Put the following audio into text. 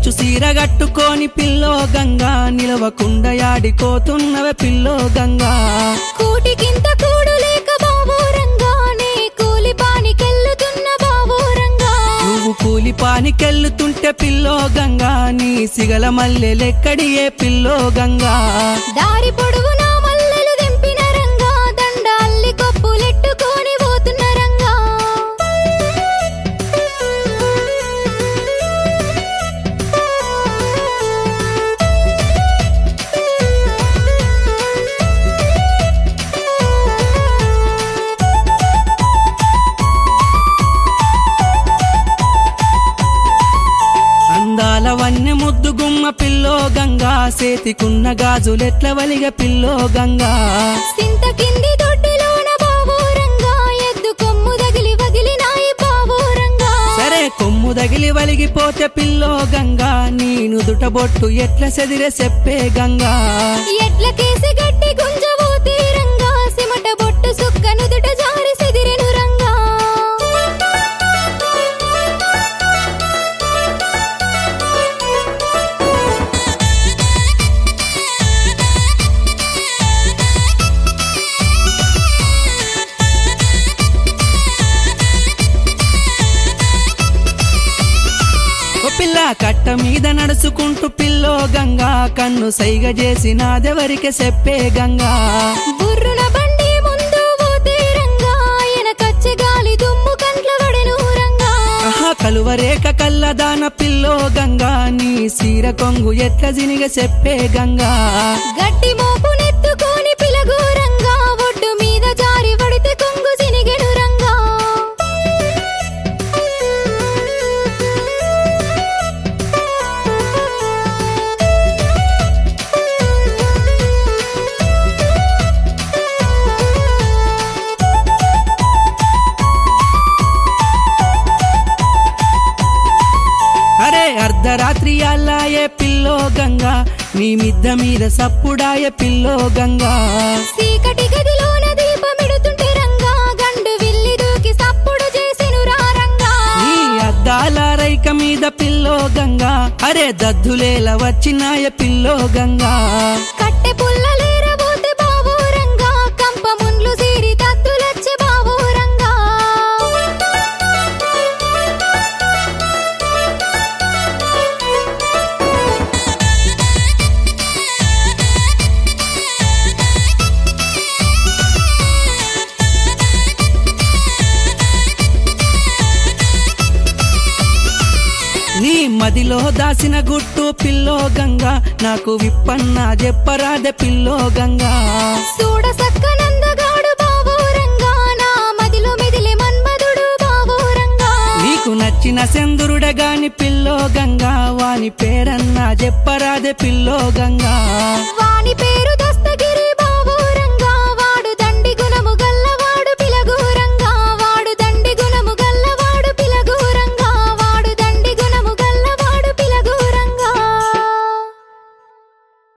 కంచు సీర గట్టుకొని పిల్లో గంగా నిలవకుండా యాడికోతున్నవే పిల్లో గంగా కూటికింత కూడు లేక బాబు రంగా నే కూలి పానికెళ్ళుతున్న బాబు రంగా నువ్వు కూలి పానికెళ్ళుతుంటే పిల్లో గంగా నీ సిగల మల్లెలెక్కడియే పిల్లో గంగా దారి పొడవునా మల్లెలు దింపిన రంగా దండ అల్లి కొప్పులెట్టుకొని పోతున్న రంగా అందాల వన్నె ముద్దు గుమ్మ పిల్లో గంగా సేతికున్న గాజులెట్ల వలిగ పిల్లో గంగా సింత కింది దొడ్డిలోన బాబు రంగా ఎద్దు కొమ్ము తగిలి వగిలినాయి బాబు రంగా సరే కొమ్ము దగిలి వలిగిపోతే పిల్లో గంగా నీ నుదుట బొట్టు ఎట్ల సెదిరే చెప్పే గంగా ఎట్ల కేసి గట్టి గుంజబోతే రంగా సిమట బొట్టు సుక్క నుదుట జారి సిదిరెను రంగా ఓ పిల్ల కట్ట మీద నడుచుకుంటూ పిల్లో గంగా కన్ను సైగ చేసి నాదెవరికి చెప్పే గంగా బుర్రున బండి ముందు పోతే రంగా ఆయన కచ్చె గాలి దుమ్ము కంట్ల పడెను రంగా ఆహా కలువరేక కల్లదాన పిల్లో గంగా నీ సీర కొంగు ఎట్ల జినిగ చెప్పే గంగా గట్టి మోపు నెత్తుకొని పిలగు రంగా ఒడ్డు మీద జారి పడితే కొంగు సినిగెను రంగా అరే అర్ధరాత్రి అల్లాయే పిల్లో గంగా నీ మిద్ద మీద సప్పుడాయే పిల్లో గంగా చీకటి గదిలోన దీపమిడుతుంటే రంగా గండు విల్లి దూకి సప్పుడు చేసెను రా రంగా నీ అద్దాల రైక మీద పిల్లో గంగా అరే దద్దులేల వచ్చినాయ పిల్లో గంగా కట్టె పుల్లలేరబోతే బాబు రంగా కంప ముండ్లు సీరి తద్దులచ్చే బాబు రంగా నీ మదిలో దాసిన గుట్టు పిల్లో గంగా నాకు విప్పన్న చెప్పరాదే పిల్లో గంగా చూడ సక్కనందగాడు బాబు రంగా నా మదిలో మెదిలే మన్మధుడు బాబు రంగా నీకు నచ్చిన చంద్రుడే గాని పిల్లో గంగా వాని పేరన్నా చెప్పరాదే పిల్లో గంగా